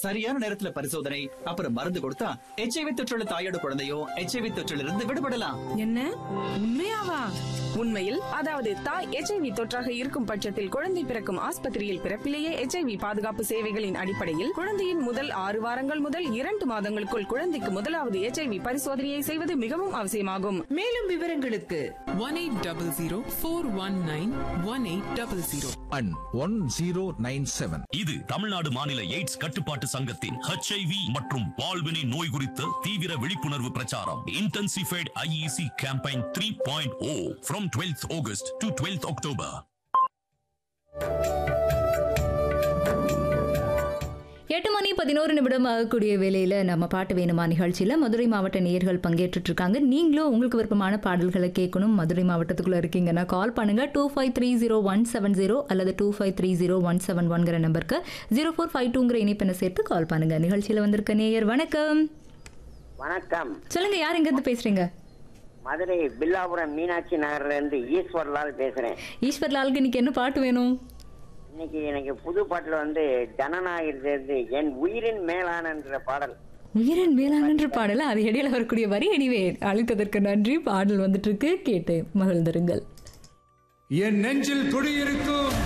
சரியான நேரத்துல பரிசோதனை அப்புறம் மருந்து கொடுத்தா எச்ஐவி தொற்றுள்ள தாயோட குழந்தையும் எச்ஐவி தொற்றிலிருந்து இருந்து விடுபடலாம் என்ன உண்மையாவா உண்மையில் அதாவது தாய் எச்ஐவி தொற்றாக இருக்கும் பட்சத்தில் குழந்தை பிறக்கும் ஆஸ்பத்திரியில் பிறப்பிலேயே எச்ஐவி பாதுகாப்பு சேவைகளின் அடிப்படையில் குழந்தையின் முதல் ஆறு வாரங்கள் முதல் இரண்டு மாதங்களுக்குள் குழந்தைக்கு முதலாவது எச்ஐவி பரிசோதனையை செய்வது மிகவும் அவசியமாகும் மேலும் விவரங்களுக்கு one 1800 and 1097. இது தமிழ்நாடு மாநில எய்ட்ஸ் கட்டுப்பாட்டு சங்கத்தின் ஹெச்ஐவி மற்றும் பால்வினை நோய் குறித்த தீவிர விழிப்புணர்வு பிரச்சாரம் intensified IEC campaign three point O from twelfth August to twelfth October எட்டு மணி பதினோரு நிமிடம் ஆகக்கூடிய வேலையில் நம்ம பாட்டு வேணுமா நிகழ்ச்சியில் மதுரை மாவட்ட நேயர்கள் பங்கேற்றுட்டு இருக்காங்க நீங்களும் உங்களுக்கு விருப்பமான பாடல்களை கேட்கணும் மதுரை மாவட்டத்துக்குள்ளே இருக்கீங்கன்னா கால் பண்ணுங்கள் two five three zero one seven zero அல்லது two five three zero one seven ஒன்கிற நம்பருக்கு ஜீரோ ஃபோர் ஃபைவ் டூங்கிற இணைப்பெண்ணை சேர்த்து கால் பண்ணுங்கள் நிகழ்ச்சியில் வந்திருக்க நேயர் வணக்கம் வணக்கம் சொல்லுங்க யார் எங்கேருந்து பேசுறீங்க மதுரை பில்லாபுரம் மீனாட்சி நகர்ல இருந்து ஈஸ்வர்லால் பேசுறேன் ஈஸ்வர் லாலுக்கு இன்னைக்கு என்ன பாட்டு வேணும் இன்னைக்கு எனக்கு புது பாட்டுல வந்து ஜனநாயகத்திலிருந்து என் உயிரின் மேலானன்ற பாடல் உயிரின் மேலானன்ற பாடல அது இடையில வரக்கூடிய வரி எனிவே அழைத்ததற்கு நன்றி பாடல் வந்துட்டு இருக்கு கேட்டு மகிழ்ந்திருங்கள் என் நெஞ்சில் குடியிருக்கும்